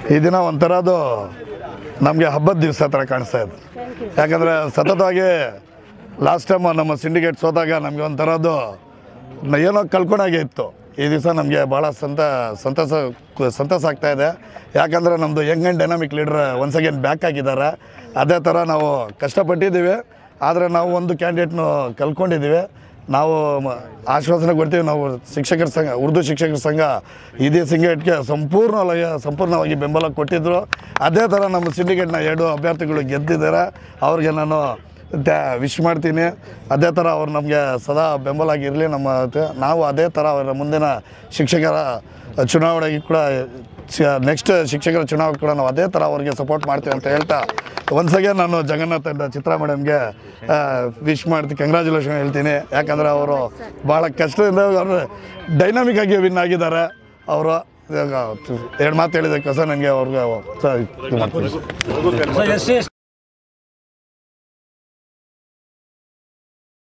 ಈ ದಿನ ಒಂಥರದ್ದು ನಮಗೆ ಹಬ್ಬದ ದಿವಸ ಥರ ಕಾಣಿಸ್ತಾ ಇದೆ ಯಾಕಂದರೆ ಸತತವಾಗಿ ಲಾಸ್ಟ್ ಟೈಮ್ ನಮ್ಮ ಸಿಂಡಿಕೇಟ್ ಸೋತಾಗ ನಮಗೆ ಒಂಥರದ್ದು ನ- ಏನೋ ಕಳ್ಕೊಂಡಾಗೆ ಇತ್ತು ಈ ದಿವಸ ನಮಗೆ ಭಾಳ ಸಂತ ಸಂತಸ ಸಂತಸ ಆಗ್ತಾ ಇದೆ ಯಾಕಂದರೆ ನಮ್ಮದು young and dynamic leader once again back ಆಗಿದ್ದಾರೆ ಅದೇ ಥರ ನಾವು ಕಷ್ಟಪಟ್ಟಿದ್ದೀವಿ ಆದರೆ ನಾವು ಒಂದು ಕ್ಯಾಂಡಿಡೇಟ್ನು ಕಲ್ತ್ಕೊಂಡಿದ್ದೀವಿ ನಾವು ಮ- ಆಶ್ವಾಸನೆ ಕೊಡ್ತೀವಿ ನಾವು ಶಿಕ್ಷಕರ ಸಂಘ ಉರ್ದು ಶಿಕ್ಷಕರ ಸಂಘ ಇದೇ ಸಿಂಡಿಕೇಟ್ಗೆ ಸಂಪೂರ್ಣವಾಗಿ ಸಂಪೂರ್ಣವಾಗಿ ಬೆಂಬಲ ಕೊಟ್ಟಿದ್ದರು ಅದೇ ಥರ ನಮ್ಮ ಸಿಂಡಿಕೇಟ್ನ ಎರಡು ಅಭ್ಯರ್ಥಿಗಳು ಗೆದ್ದಿದ್ದಾರೆ ಅವ್ರಿಗೆ ನಾನು ವಿಶ್ ಮಾಡ್ತೀನಿ ಅದೇ ಥರ ಅವ್ರು ನಮಗೆ ಸದಾ ಬೆಂಬಲ ಆಗಿರಲಿ ನಮ್ಮ ತ- ನಾವು ಅದೇ ಥರ ಅವರ ಮುಂದಿನ ಶಿಕ್ಷಕರ ಚುನಾವಣೆಗೆ ಕೂಡ ನೆಕ್ಸ್ಟ್ ಶಿಕ್ಷಕರ ಚುನಾವಣೆ ಕೂಡ ನಾವು ಅದೇ ಥರ ಅವ್ರಿಗೆ ಸಪೋರ್ಟ್ ಮಾಡ್ತೀವಿ ಅಂತ ಹೇಳ್ತಾ ಒಂದ್ಸಗೆ ನಾನು ಜಗನ್ನಾಥ್ ಅಂಡ್ ಚಿತ್ರಾ ಮೇಡಮ್ಗೆ ವಿಶ್ ಮಾಡ್ತೀನಿ ಕಂಗ್ರ್ಯಾಚುಲೇಷನ್ ಹೇಳ್ತೀನಿ ಯಾಕಂದರೆ ಅವರು ಭಾಳ ಕಷ್ಟದಿಂದ ಅವರು ಡೈನಾಮಿಕ್ ಆಗಿ ವಿನ್ ಆಗಿದ್ದಾರೆ ಅವರು ಎರಡು ಮಾತು ಹೇಳಿದ್ದಕ್ಕೋಸ್ಕರ ನನಗೆ ಅವ್ರಿಗೆ ಸ- ಇದು ಮಾಡ್ತೀನಿ. So S C